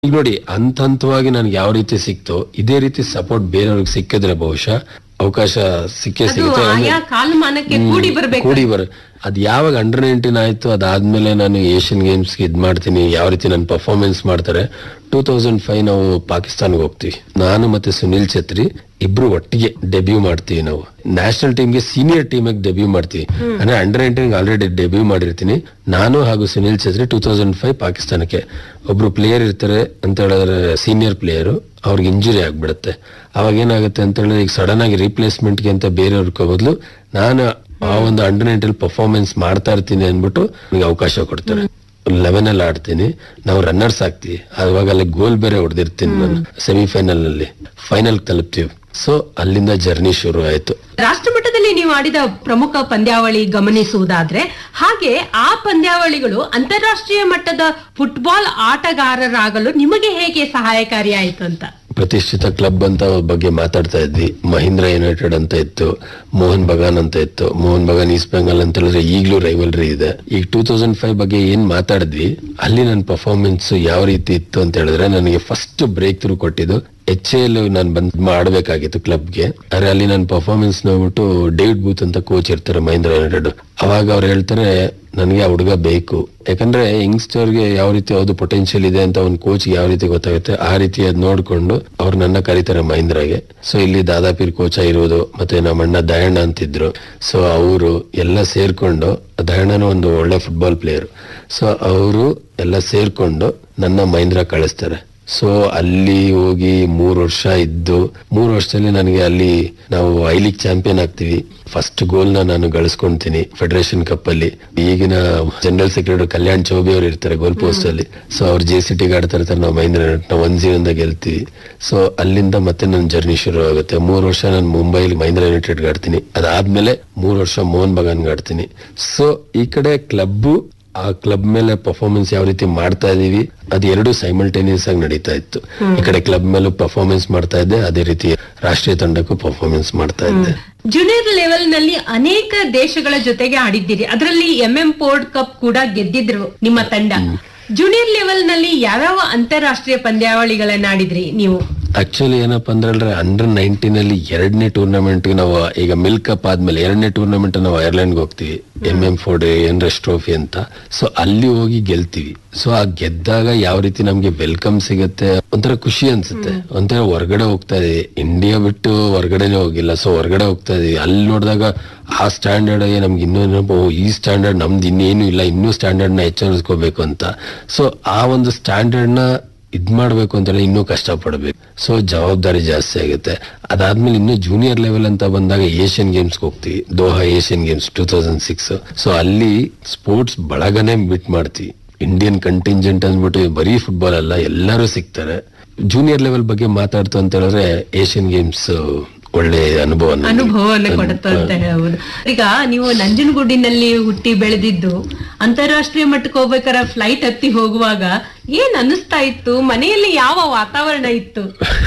ಈಗ ನೋಡಿ ಹಂತ ಹಂತವಾಗಿ ನನ್ಗೆ ಯಾವ ರೀತಿ ಸಿಕ್ತೋ ಇದೇ ರೀತಿ ಸಪೋರ್ಟ್ ಬೇರೆಯವ್ರಿಗೆ ಸಿಕ್ಕಿದ್ರೆ ಬಹುಶಃ ಅವಕಾಶ ಸಿಕ್ಕೇ ಅದು ಸಿಗುತ್ತೆ ಆಯಾ ಕಾಲಮಾನಕ್ಕೆ ಕೂಡಿ ಬರ್ಬೇಕು ಕೂಡಿ ಬರ ಅದ್ ಯಾವಾಗ ಅಂಡರ್ ನೈನ್ಟೀನ್ ಆಯ್ತು ಅದಾದ್ಮೇಲೆ ನಾನು ಏಷ್ಯನ್ ಗೇಮ್ಸ್ ಇದ್ ಮಾಡ್ತೀನಿ ಯಾವ ರೀತಿ ನಾನು ಪರ್ಫಾರ್ಮೆನ್ಸ್ ಮಾಡ್ತಾರೆ ಟೂ ತೌಸಂಡ್ ಫೈವ್ ನಾವು ಪಾಕಿಸ್ತಾನ್ಗೆ ಹೋಗ್ತೀವಿ ನಾನು ಮತ್ತೆ ಸುನಿಲ್ ಛತ್ರಿ ಇಬ್ರು ಒಟ್ಟಿಗೆ ಡೆಬ್ಯೂ ಮಾಡ್ತೀವಿ ನಾವು ನ್ಯಾಷನಲ್ ಟೀಮ್ಗೆ ಸೀನಿಯರ್ ಟೀಮಿಗೆ ಡೆಬ್ಯೂ ಮಾಡ್ತೀವಿ ಅಂದ್ರೆ ಅಂಡರ್ ನೈನ್ಟೀನ್ ಆಲ್ರೆಡಿ ಡೆಬ್ಯೂ ಮಾಡಿರ್ತೀನಿ ನಾನು ಹಾಗೂ ಸುನಿಲ್ ಛತ್ರಿ ಟೂ ತೌಸಂಡ್ ಫೈವ್ ಪಾಕಿಸ್ತಾನಕ್ಕೆ ಒಬ್ರು ಪ್ಲೇಯರ್ ಇರ್ತಾರೆ ಅಂತ ಹೇಳಿದ್ರೆ ಸೀನಿಯರ್ ಪ್ಲೇಯರು ಅವ್ರಿಗೆ ಇಂಜುರಿ ಆಗ್ಬಿಡುತ್ತೆ ಅವಾಗ ಏನಾಗುತ್ತೆ ಅಂತ ಹೇಳಿದ್ರೆ ಈಗ ಸಡನ್ ಆಗಿ ರಿಪ್ಲೇಸ್ಮೆಂಟ್ಗೆ ಅಂತ ಬೇರೆಯವ್ರ ಬದಲು ನಾನು ಆ ಒಂದು ಅಂಡರ್ ನೈನ್ಟೀನ್ ಪರ್ಫಾರ್ಮೆನ್ಸ್ ಮಾಡ್ತಾ ಇರ್ತೀನಿ ಅಂದ್ಬಿಟ್ಟು ನನಗೆ ಅವಕಾಶ ಕೊಡ್ತಾರೆ ಲೆವೆನ್ ಅಲ್ಲಿ ಆಡ್ತೀನಿ ನಾವು ರನ್ನರ್ಸ್ ಆಗ್ತೀವಿ ಅವಾಗ ಅಲ್ಲಿ ಗೋಲ್ ಬೇರೆ ಹೊಡೆದಿರ್ತೀನಿ ನಾನು ಸೆಮಿಫೈನಲ್ ನಲ್ಲಿ ಫೈನಲ್ ತಲುಪ್ತೀವಿ ಸೊ ಅಲ್ಲಿಂದ ಜರ್ನಿ ಶುರು ಆಯ್ತು ರಾಷ್ಟ್ರ ಮಟ್ಟದಲ್ಲಿ ನೀವು ಆಡಿದ ಪ್ರಮುಖ ಪಂದ್ಯಾವಳಿ ಗಮನಿಸುವುದಾದ್ರೆ ಹಾಗೆ ಆ ಪಂದ್ಯಾವಳಿಗಳು ಅಂತಾರಾಷ್ಟ್ರೀಯ ಮಟ್ಟದ ಫುಟ್ಬಾಲ್ ಆಟಗಾರರಾಗಲು ನಿಮಗೆ ಹೇಗೆ ಸಹಾಯಕಾರಿಯಾಯಿತು ಅಂತ ಪ್ರತಿಷ್ಠಿತ ಕ್ಲಬ್ ಅಂತ ಬಗ್ಗೆ ಮಾತಾಡ್ತಾ ಇದ್ವಿ ಮಹೀಂದ್ರ ಯುನೈಟೆಡ್ ಅಂತ ಇತ್ತು ಮೋಹನ್ ಬಗಾನ್ ಅಂತ ಇತ್ತು ಮೋಹನ್ ಬಗಾನ್ ಈಸ್ಟ್ ಬೆಂಗಾಲ್ ಅಂತ ಹೇಳಿದ್ರೆ ಈಗಲೂ ರೈವಲ್ರಿ ಇದೆ ಈಗ ಟೂ ತೌಸಂಡ್ ಫೈವ್ ಬಗ್ಗೆ ಏನ್ ಮಾತಾಡಿದ್ವಿ ಅಲ್ಲಿ ನನ್ನ ಪರ್ಫಾರ್ಮೆನ್ಸ್ ಯಾವ ರೀತಿ ಇತ್ತು ಅಂತ ಹೇಳಿದ್ರೆ ನನಗೆ ಫಸ್ಟ್ ಬ್ರೇಕ್ ಥ್ರೂ ಕೊಟ್ಟಿದ್ದು ಎಚ್ ಎಲ್ ನಾನು ಬಂದ್ ಮಾಡಬೇಕಾಗಿತ್ತು ಕ್ಲಬ್ಗೆ ಆದ್ರೆ ಅಲ್ಲಿ ನನ್ನ ಪರ್ಫಾರ್ಮೆನ್ಸ್ ನೋಡ್ಬಿಟ್ಟು ಡೇವಿಡ್ ಬೂತ್ ಅಂತ ಕೋಚ್ ಇರ್ತಾರೆ ಮಹೀಂದ್ರ ಯುನೈಟೆಡ್ ಅವಾಗ ಅವ್ರು ಹೇಳ್ತಾರೆ ನನಗೆ ಆ ಹುಡುಗ ಬೇಕು ಯಾಕಂದ್ರೆ ಯಂಗ್ಸ್ಟರ್ಗೆ ಯಾವ ರೀತಿ ಯಾವ್ದು ಪೊಟೆನ್ಶಿಯಲ್ ಇದೆ ಅಂತ ಒಂದು ಕೋಚ್ ಯಾವ ರೀತಿ ಗೊತ್ತಾಗುತ್ತೆ ಆ ರೀತಿ ಅದ್ ನೋಡ್ಕೊಂಡು ಅವ್ರು ನನ್ನ ಕರೀತಾರೆ ಮಹೀಂದ್ರಾಗೆ ಸೊ ಇಲ್ಲಿ ದಾದಾಪೀರ್ ಕೋಚ ಇರೋದು ಮತ್ತೆ ನಮ್ಮ ಅಣ್ಣ ದಯಣ್ಣ ಅಂತಿದ್ರು ಸೊ ಅವರು ಎಲ್ಲ ಸೇರ್ಕೊಂಡು ದಯಣ್ಣನ ಒಂದು ಒಳ್ಳೆ ಫುಟ್ಬಾಲ್ ಪ್ಲೇಯರ್ ಸೊ ಅವರು ಎಲ್ಲ ಸೇರ್ಕೊಂಡು ನನ್ನ ಮಹೀಂದ್ರ ಕಳಿಸ್ತಾರೆ ಸೊ ಅಲ್ಲಿ ಹೋಗಿ ಮೂರ್ ವರ್ಷ ಇದ್ದು ಮೂರ್ ವರ್ಷದಲ್ಲಿ ನನಗೆ ಅಲ್ಲಿ ನಾವು ಐ ಲೀಗ್ ಚಾಂಪಿಯನ್ ಆಗ್ತೀವಿ ಫಸ್ಟ್ ಗೋಲ್ ನ ನಾನು ಗಳಿಸ್ಕೊಂತೀನಿ ಫೆಡರೇಷನ್ ಕಪ್ ಅಲ್ಲಿ ಈಗಿನ ಜನರಲ್ ಸೆಕ್ರೆಟರಿ ಕಲ್ಯಾಣ್ ಚೌಬಿ ಅವರು ಇರ್ತಾರೆ ಗೋಲ್ ಪೋಸ್ಟ್ ಅಲ್ಲಿ ಸೊ ಅವ್ರು ಜೆ ಸಿ ಟಿಗೆ ಆಡ್ತಾ ಇರ್ತಾರೆ ನಾವು ಮಹೇಂದ್ರ ನಾವು ಒನ್ ಜೀವನದ ಗೆಲ್ತೀವಿ ಸೊ ಅಲ್ಲಿಂದ ಮತ್ತೆ ನನ್ನ ಜರ್ನಿ ಶುರು ಆಗುತ್ತೆ ಮೂರ್ ವರ್ಷ ನಾನು ಮುಂಬೈಲಿ ಮಹೇಂದ್ರ ಯುನೈಟೆಡ್ ಆಡ್ತೀನಿ ಅದಾದ್ಮೇಲೆ ಮೂರ್ ವರ್ಷ ಮೋಹನ್ ಬಗಾನ್ ಆಡ್ತೀನಿ ಸೊ ಈ ಕಡೆ ಕ್ಲಬ್ ಆ ಕ್ಲಬ್ ಮೇಲೆ ಪರ್ಫಾರ್ಮೆನ್ಸ್ ಯಾವ ರೀತಿ ಮಾಡ್ತಾ ಇದೀವಿ ಅದು ಎರಡು ಸೈಮಲ್ಟೇನಿಯಸ್ ಆಗಿ ನಡೀತಾ ಇತ್ತು ಈ ಕಡೆ ಕ್ಲಬ್ ಮೇಲೂ ಪರ್ಫಾರ್ಮೆನ್ಸ್ ಮಾಡ್ತಾ ಇದ್ದೆ ಅದೇ ರೀತಿ ರಾಷ್ಟ್ರೀಯ ತಂಡಕ್ಕೂ ಪರ್ಫಾರ್ಮೆನ್ಸ್ ಮಾಡ್ತಾ ಇದ್ದೆ ಜೂನಿಯರ್ ಲೆವೆಲ್ ನಲ್ಲಿ ಅನೇಕ ದೇಶಗಳ ಜೊತೆಗೆ ಆಡಿದ್ದೀರಿ ಅದರಲ್ಲಿ ಎಂ ಎಂ ಪೋರ್ಡ್ ಕಪ್ ಕೂಡ ಗೆದ್ದಿದ್ರು ನಿಮ್ಮ ತಂಡ ಜೂನಿಯರ್ ಲೆವೆಲ್ ನಲ್ಲಿ ಯಾವ್ಯಾವ ಅಂತಾರಾಷ್ಟ್ರೀಯ ಪಂದ್ಯಾವಳಿಗಳನ್ನ ಆಡಿದ್ರಿ ನೀವು ಆಕ್ಚುಲಿ ಏನಪ್ಪಾ ಅಂದ್ರೆ ಅಂಡರ್ ನೈನ್ಟೀನ್ ಅಲ್ಲಿ ಎರಡನೇ ಟೂರ್ನಮೆಂಟ್ ನಾವು ಈಗ ಮಿಲ್ಕ್ ಕಪ್ ಆದ್ಮೇಲೆ ಎರಡನೇ ಟೂರ್ನಮೆಂಟ್ ನಾವು ಐರ್ಲೆಂಡ್ ಹೋಗ್ತೀವಿ ಎಂ ಎಂ ಫೋರ್ಡ್ ಎನ್ರೆಸ್ ಟ್ರೋಫಿ ಅಂತ ಸೊ ಅಲ್ಲಿ ಹೋಗಿ ಗೆಲ್ತೀವಿ ಸೊ ಆ ಗೆದ್ದಾಗ ಯಾವ ರೀತಿ ನಮ್ಗೆ ವೆಲ್ಕಮ್ ಸಿಗುತ್ತೆ ಒಂಥರ ಖುಷಿ ಅನ್ಸುತ್ತೆ ಒಂಥರ ಹೊರಗಡೆ ಹೋಗ್ತಾ ಇದೀವಿ ಇಂಡಿಯಾ ಬಿಟ್ಟು ಹೊರಗಡೆನೆ ಹೋಗಿಲ್ಲ ಸೊ ಹೊರಗಡೆ ಹೋಗ್ತಾ ಇದೀವಿ ಅಲ್ಲಿ ನೋಡಿದಾಗ ಆ ಸ್ಟ್ಯಾಂಡರ್ಡ್ ನಮ್ಗೆ ಇನ್ನೂ ಏನಪ್ಪ, ಓ, ಈ ಸ್ಟ್ಯಾಂಡರ್ಡ್ ನಮ್ದು ಇನ್ನೇನು ಇಲ್ಲ ಇನ್ನೂ ಸ್ಟ್ಯಾಂಡರ್ಡ್ ನ ಎಚ್ಚರಿಸ್ಕೋಬೇಕು ಅಂತ ಸೊ ಆ ಒಂದು ಸ್ಟ್ಯಾಂಡರ್ಡ್ ನ ಇದ್ ಮಾಡ್ಬೇಕು ಅಂತ ಹೇಳಿ ಇನ್ನೂ ಕಷ್ಟ ಪಡ್ಬೇಕು ಸೊ ಜವಾಬ್ದಾರಿ ಜಾಸ್ತಿ ಆಗುತ್ತೆ ಅದಾದ್ಮೇಲೆ ಇನ್ನು ಜೂನಿಯರ್ ಲೆವೆಲ್ ಅಂತ ಬಂದಾಗ ಏಷ್ಯನ್ ಗೇಮ್ಸ್ ಹೋಗ್ತೀವಿ Doha Asian Games two thousand six so ಅಲ್ಲಿ ಸ್ಪೋರ್ಟ್ಸ್ ಬಳಗನೆ ಬಿಟ್ ಮಾಡ್ತೀವಿ ಇಂಡಿಯನ್ ಕಂಟಿಂಜೆಂಟ್ ಅಂದ್ಬಿಟ್ಟು ಬರೀ ಫುಟ್ಬಾಲ್ ಅಲ್ಲ ಎಲ್ಲರೂ ಸಿಗ್ತಾರೆ ಜೂನಿಯರ್ ಲೆವೆಲ್ ಬಗ್ಗೆ ಮಾತಾಡ್ತು ಅಂತ ಹೇಳಿದ್ರೆ ಏಷ್ಯನ್ ಗೇಮ್ಸ್ ಒಳ್ಳೆ ಅನುಭವ ನಮ್ಗೆ. ಅನುಭವವನ್ನು ಕೊಡುತ್ತೆ ಅಂತ ಹೇಳ್ಬೋದು ಈಗ ನೀವು ನಂಜನಗೂಡಿನಲ್ಲಿ ಹುಟ್ಟಿ ಬೆಳೆದಿದ್ದು ಅಂತಾರಾಷ್ಟ್ರೀಯ ಮಟ್ಟಕ್ಕೆ ಹೋಗ್ಬೇಕಾದ್ರೆ ಫ್ಲೈಟ್ ಹತ್ತಿ ಹೋಗುವಾಗ ಏನ್ ಅನ್ನಿಸ್ತಾ ಇತ್ತು ಮನೆಯಲ್ಲಿ ಯಾವ ವಾತಾವರಣ ಇತ್ತು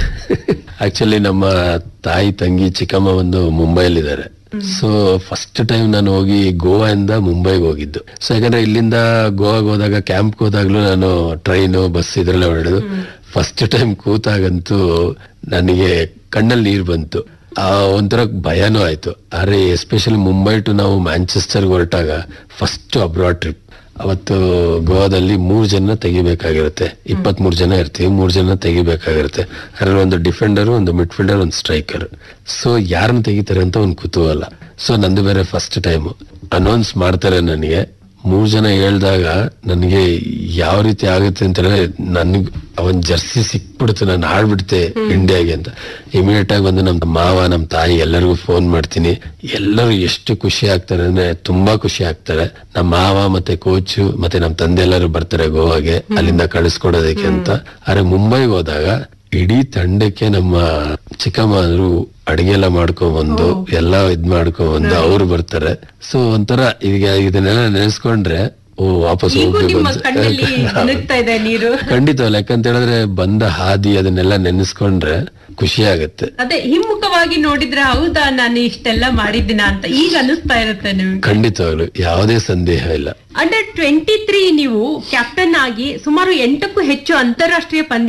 ಆಕ್ಚುಲಿ ನಮ್ಮ ತಾಯಿ ತಂಗಿ ಚಿಕ್ಕಮ್ಮ ಒಂದು ಮುಂಬೈಲಿದ್ದಾರೆ ಸೊ ಫಸ್ಟ್ ಟೈಮ್ ನಾನು ಹೋಗಿ ಗೋವಾ ಇಂದ ಮುಂಬೈಗೆ ಹೋಗಿದ್ದು ಸೊ ಯಾಕಂದ್ರೆ ಇಲ್ಲಿಂದ ಗೋವಾಗೆ ಹೋದಾಗ ಕ್ಯಾಂಪ್ ಹೋದಾಗ್ಲೂ ನಾನು ಟ್ರೈನು ಬಸ್ ಇದ್ರಲ್ಲೇ ಹೊರಡಿದ್ದು ಫಸ್ಟ್ ಟೈಮ್ ಕೂತಾಗಂತೂ ನನಗೆ ಕಣ್ಣಲ್ಲಿ ನೀರ್ ಬಂತು ಆ ಒಂಥರ ಭಯನೂ ಆಯ್ತು ಆದ್ರೆ ಎಸ್ಪೆಷಲಿ ಮುಂಬೈ ಟು ನಾವು ಮ್ಯಾಂಚೆಸ್ಟರ್ಗೆ ಹೊರಟಾಗ ಫಸ್ಟ್ ಅಬ್ರಾಡ್ ಟ್ರಿಪ್ ಅವತ್ತು ಗೋವಾದಲ್ಲಿ ಮೂರ್ ಜನ ತೆಗಿಬೇಕಾಗಿರುತ್ತೆ ಇಪ್ಪತ್ತ್ ಮೂರ್ ಜನ ಇರ್ತೀವಿ ಮೂರ್ ಜನ ತೆಗಿಬೇಕಾಗಿರುತ್ತೆ ಅದ್ರಲ್ಲಿ ಒಂದು ಡಿಫೆಂಡರ್ ಒಂದು ಮಿಡ್ಫೀಲ್ಡರ್ ಒಂದು ಸ್ಟ್ರೈಕರ್ ಸೊ ಯಾರನ್ನ ತೆಗಿತಾರೆ ಅಂತ ಒಂದು ಕುತೂಹಲ ಸೊ ನಂದು ಬೇರೆ ಫಸ್ಟ್ ಟೈಮ್ ಅನೌನ್ಸ್ ಮಾಡ್ತಾರೆ ನನಗೆ ಮೂರ್ ಜನ ಹೇಳ್ದಾಗ ನನಗೆ ಯಾವ ರೀತಿ ಆಗುತ್ತೆ ಅಂತ ಹೇಳಿದ್ರೆ ನನ್ಗ್ ಅವನ್ ಜರ್ಸಿ ಸಿಕ್ಬಿಡ್ತು ನಾನು ಆಡ್ಬಿಡ್ತೆ ಇಂಡಿಯಾಗೆ ಅಂತ ಇಮಿಡಿಯೇಟ್ ಆಗಿ ಬಂದು ನಮ್ ಮಾವ ನಮ್ ತಾಯಿ ಎಲ್ಲರಿಗೂ ಫೋನ್ ಮಾಡ್ತೀನಿ ಎಲ್ಲರೂ ಎಷ್ಟು ಖುಷಿ ಆಗ್ತಾರೆ ಅಂದ್ರೆ ತುಂಬಾ ಖುಷಿ ಆಗ್ತಾರೆ ನಮ್ಮ ಮಾವ ಮತ್ತೆ ಕೋಚು ಮತ್ತೆ ನಮ್ ತಂದೆ ಎಲ್ಲರೂ ಬರ್ತಾರೆ ಗೋವಾಗೆ ಅಲ್ಲಿಂದ ಕಳಿಸ್ಕೊಡೋದಕ್ಕೆ ಅಂತ ಆದ್ರೆ ಮುಂಬೈಗೆ ಹೋದಾಗ ಇಡೀ ತಂಡಕ್ಕೆ ನಮ್ಮ ಚಿಕ್ಕಮ್ಮರು ಅಡಿಗೆ ಎಲ್ಲ ಮಾಡ್ಕೊಂಡ್ಬಂದು ಎಲ್ಲ ಇದ್ ಮಾಡ್ಕೊಂಡ್ಬಂದು ಅವ್ರು ಬರ್ತಾರೆ ಸೊ ಒಂಥರ ಈಗ ಇದನ್ನೆಲ್ಲ ನೆನೆಸ್ಕೊಂಡ್ರೆ ಓ ವಾಪಸ್ ಈಗೂ ಹೋಗ್ಬೇಕು ನಿಮ್ಮ ಅಂತ ಕಣ್ಣಲ್ಲಿ ಮಿನುಗ್ತಾ ಇದೆ ನೀರು ಖಂಡಿತವಲ್ಲ ಯಾಕಂತ ಹೇಳಿದ್ರೆ ಬಂದ ಹಾದಿ ಅದನ್ನೆಲ್ಲ ನೆನೆಸ್ಕೊಂಡ್ರೆ ಖುಷಿ ಆಗತ್ತೆ ಅದೇ ಹಿಮ್ಮುಖವಾಗಿ ನೋಡಿದ್ರೆ ಹೌದಾ ನಾನು ಇಷ್ಟೆಲ್ಲ ಮಾಡಿದ್ದೀನ ಅಂತ ಈಗ ಅನಿಸ್ತಾ ಇರುತ್ತೆ ನಿಮ್ಗೆ ಖಂಡಿತವಾಗ್ಲು ಯಾವುದೇ ಸಂದೇಹ ಇಲ್ಲ ಅಂಡರ್ ಟ್ವೆಂಟಿ ತ್ರೀ ನೀವು ಕ್ಯಾಪ್ಟನ್ ಆಗಿ ಸುಮಾರು ಎಂಟಕ್ಕೂ ಹೆಚ್ಚು ಅಂತಾರಾಷ್ಟ್ರೀಯ ಪಂದ್ಯ